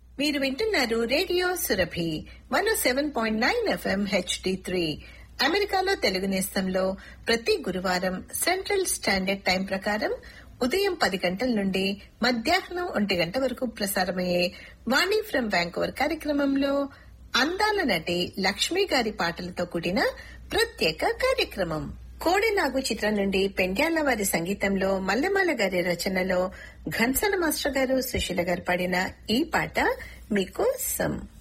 మీరు వింటున్నారు radio Surabhi one seven point nine FM HD three అమెరికాలో తెలుగు నేస్తంలో ప్రతి గురువారం సెంట్రల్ స్టాండర్డ్ టైం ప్రకారం ఉదయం పది గంటల నుండి మధ్యాహ్నం ఒంటి గంట వరకు ప్రసారమయ్యే వాణి ఫ్రం వ్యాంకోవర్ కార్యక్రమంలో అందాల నటి లక్ష్మి గారి పాటలతో కూడిన ప్రత్యేక కార్యక్రమం కోడెనాగు చిత్రం నుండి పెండ్యాల వారి సంగీతంలో మల్లెమాల గారి రచనలో ఘన్సల మాస్టర్ గారు సుశీల గారు పాడిన ఈ పాట మీకోసం